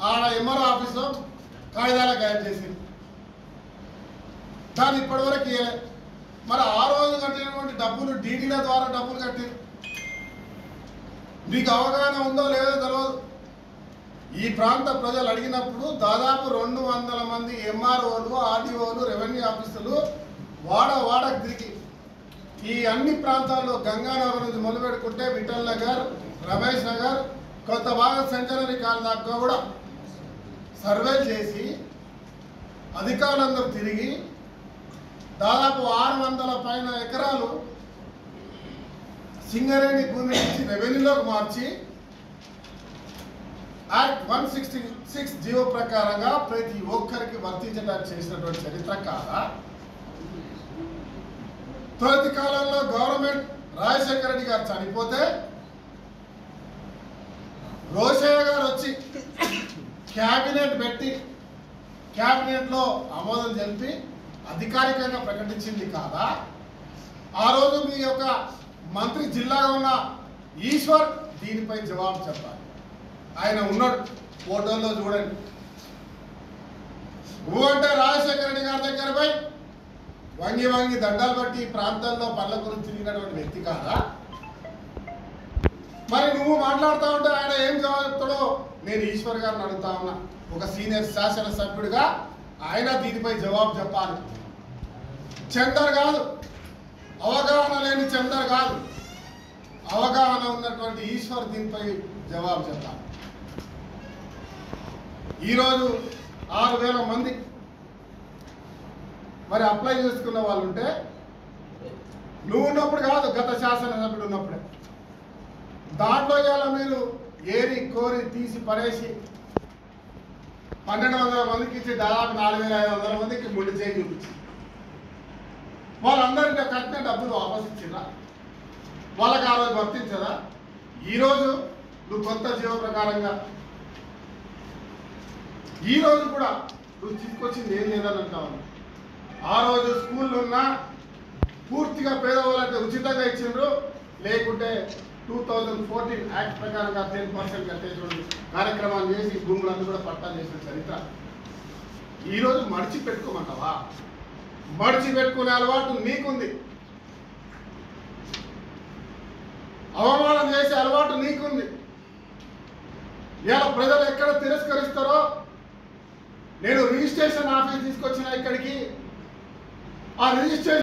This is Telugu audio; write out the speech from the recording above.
ఆడ ఎంఆర్ఓ ఆఫీస్లో కాగితాల గాయం చేసింది దాన్ని ఇప్పటివరకు ఇవ్వలే మరి ఆ రోజు కట్టినటువంటి డబ్బులు డీడీల ద్వారా డబ్బులు కట్టింది మీకు అవగాహన ఉందో లేదో తెలియదు ఈ ప్రాంత ప్రజలు అడిగినప్పుడు దాదాపు రెండు వందల మంది ఎంఆర్ఓలు ఆర్డీఓలు రెవెన్యూ ఆఫీసులు వాడ వాడ తిరిగి ఈ అన్ని ప్రాంతాల్లో గంగానగర్ నుంచి మొదలుపెట్టుకుంటే విఠల్ నగర్ రమేష్ నగర్ కొంత భాగం సెంచరీ కాల్ దాకా కూడా సర్వే చేసి అధికారులందరూ తిరిగి దాదాపు ఆరు వందల పైన ఎకరాలు సింగరేణి భూమి నుంచి రెవెన్యూలోకి మార్చి act one sixty six GO ప్రకారంగా ప్రతి ఒక్కరికి వర్తించడానికి చేసినటువంటి చరిత్ర కాదా తొలతి కాలంలో గవర్నమెంట్ రాజశేఖర రెడ్డి గారు చనిపోతే రోషయ్య గారు వచ్చి క్యాబినెట్ పెట్టి క్యాబినెట్ లో ఆమోదం తెలిపి అధికారికంగా ప్రకటించింది కాదా ఆ రోజు మీ యొక్క మంత్రి జిల్లాగా ఉన్న ఈశ్వర్ దీనిపై జవాబు చెప్పాలి ఆయన ఉన్నాడు ఫోటోల్లో చూడండి నువ్వు అంటే రాజశేఖర రెడ్డి గారి దగ్గర పోయి వంగి వంగి దండాలు బట్టి ఈ ప్రాంతాల్లో పళ్ళ గురించి తిరిగినటువంటి వ్యక్తి కాదా మరి నువ్వు మాట్లాడుతా ఉంటే ఆయన ఏం జవాబు చెప్తాడో నేను ఈశ్వర్ గారిని అడుగుతా ఉన్నా ఒక సీనియర్ శాసనసభ్యుడిగా ఆయన దీనిపై జవాబు చెప్పాలి చందర్ కాదు అవగాహన లేని చందర్ కాదు అవగాహన ఉన్నటువంటి ఈశ్వర్ దీనిపై జవాబు చెప్పాలి ఈరోజు ఆరు వేల మంది మరి అప్లై చేసుకున్న వాళ్ళు ఉంటే నువ్వు ఉన్నప్పుడు కాదు గత శాసనసభ్యుడు ఉన్నప్పుడే దాంట్లో ఇవాళ మీరు ఏరి కోరి తీసి పడేసి పన్నెండు వందల మందికి ఇచ్చి దాదాపు నాలుగు వేల ఐదు వందల మందికి ముందు చేయి చూపించి వాళ్ళందరికీ కట్టిన డబ్బులు వాపస్ ఇచ్చిరా వాళ్ళకి ఆ రోజు వర్తించదా ఈరోజు నువ్వు కొత్త జీవ ప్రకారంగా ఈ రోజు కూడా నువ్వు తీసుకొచ్చింది ఏం లేదని అంటావు ఆ రోజు స్కూల్లో ఉన్నా పూర్తిగా పేదవాళ్ళకి ఉచితంగా ఇచ్చిండ్రు లేకుంటే టూ థౌజండ్ ఫోర్టీన్ యాక్ట్ ప్రకారంగా టెన్ పర్సెంట్ కట్టేటువంటి కార్యక్రమాలు చేసి భూములన్నీ కూడా పట్టాలు చేసిన చరిత్ర ఈరోజు మడిచి పెట్టుకోమంటావా మడిచి పెట్టుకునే అలవాటు నీకుంది అవమానం చేసే అలవాటు నీకుంది ఇలా ప్రజలు ఎక్కడ తిరస్కరిస్తారో నేను రిజిస్ట్రేషన్ ఆఫీస్ తీసుకొచ్చిన ఇక్కడికి ఆ రిజిస్ట్రేషన్